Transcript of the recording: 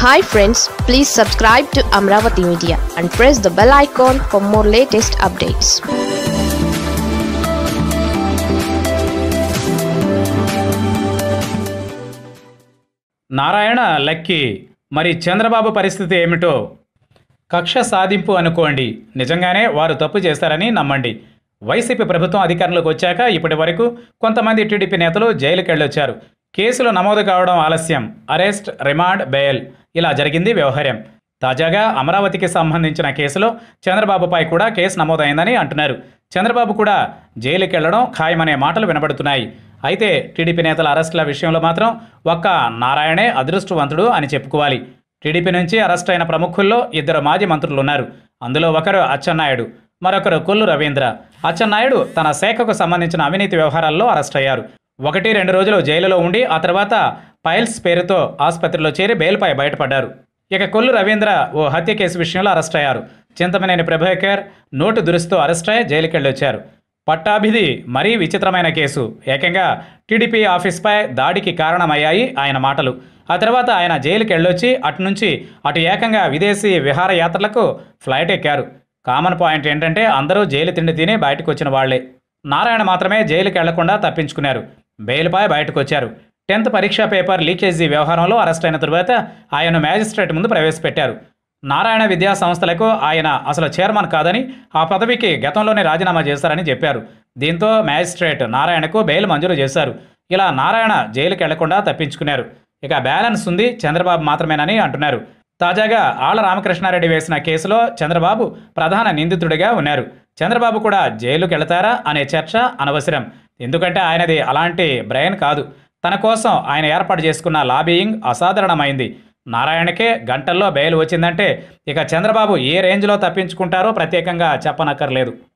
hi friends please subscribe to Amaravati media and press the bell icon for more latest updates Narayana lucky మరి చంద్రబాబు పరిస్థితి ఏమిటో కక్ష సాధింపు అనుకోండి నిజంగానే వారు తప్పు చేశారని నమ్మండి వైసీపీ ప్రభుత్వం అధికారంలోకి వచ్చాక ఇప్పటి వరకు కొంతమంది టీడీపీ నేతలు జైలుకి వెళ్ళొచ్చారు కేసులు నమోదు కావడం ఆలస్యం అరెస్ట్ రిమాండ్ బెయిల్ ఇలా జరిగింది వ్యవహారం తాజాగా అమరావతికి సంబంధించిన కేసులో చంద్రబాబుపై కూడా కేసు నమోదైందని అంటున్నారు చంద్రబాబు కూడా జైలుకి వెళ్లడం ఖాయమనే మాటలు వినబడుతున్నాయి అయితే టీడీపీ నేతల అరెస్టుల విషయంలో మాత్రం ఒక్క నారాయణే అదృష్టవంతుడు అని చెప్పుకోవాలి టీడీపీ నుంచి అరెస్ట్ అయిన ప్రముఖుల్లో ఇద్దరు మాజీ మంత్రులు ఉన్నారు అందులో ఒకరు అచ్చెన్నాయుడు మరొకరు కొల్లు రవీంద్ర అచ్చెన్నాయుడు తన శాఖకు సంబంధించిన అవినీతి వ్యవహారాల్లో అరెస్ట్ అయ్యారు ఒకటి రెండు రోజులు జైలులో ఉండి ఆ తర్వాత పైల్స్ పేరుతో ఆసుపత్రిలో చేరి బెయిల్పై బయటపడ్డారు ఇక కొల్లు రవీంద్ర ఓ హత్య కేసు విషయంలో అరెస్ట్ అయ్యారు చింతమనేని ప్రభాకర్ నోటు దురుస్తూ అరెస్ట్ అయి జైలుకెళ్ళొచ్చారు పట్టాభిది మరీ విచిత్రమైన కేసు ఏకంగా టీడీపీ ఆఫీస్పై దాడికి కారణమయ్యాయి ఆయన మాటలు ఆ తర్వాత ఆయన జైలుకి వెళ్ళొచ్చి అటు నుంచి అటు ఏకంగా విదేశీ విహారయాత్రలకు ఫ్లైట్ ఎక్కారు కామన్ పాయింట్ ఏంటంటే అందరూ జైలు తిండి తిని బయటకు వచ్చిన వాళ్లే నారాయణ మాత్రమే జైలుకి వెళ్లకుండా తప్పించుకున్నారు బెయిల్పై బయటకు వచ్చారు టెన్త్ పరీక్షా పేపర్ లీకేజీ వ్యవహారంలో అరెస్ట్ అయిన తరువాత ఆయన మ్యాజిస్ట్రేట్ ముందు ప్రవేశపెట్టారు నారాయణ విద్యా సంస్థలకు ఆయన అసలు చైర్మన్ కాదని ఆ పదవికి గతంలోనే రాజీనామా చేశారని చెప్పారు దీంతో మ్యాజిస్ట్రేట్ నారాయణకు బెయిల్ మంజూరు చేశారు ఇలా నారాయణ జైలుకి వెళ్లకుండా తప్పించుకున్నారు ఇక బ్యాలెన్స్ ఉంది చంద్రబాబు మాత్రమేనని అంటున్నారు తాజాగా ఆళ్ల రామకృష్ణారెడ్డి వేసిన కేసులో చంద్రబాబు ప్రధాన నిందితుడిగా ఉన్నారు చంద్రబాబు కూడా జైలుకి వెళతారా అనే చర్చ అనవసరం ఎందుకంటే ఆయనది అలాంటి బ్రెయిన్ కాదు తన కోసం ఆయన ఏర్పాటు చేసుకున్న లాబీయింగ్ అసాధారణమైంది నారాయణకే గంటల్లో బెయిల్ వచ్చిందంటే ఇక చంద్రబాబు ఏ రేంజ్లో తప్పించుకుంటారో ప్రత్యేకంగా చెప్పనక్కర్లేదు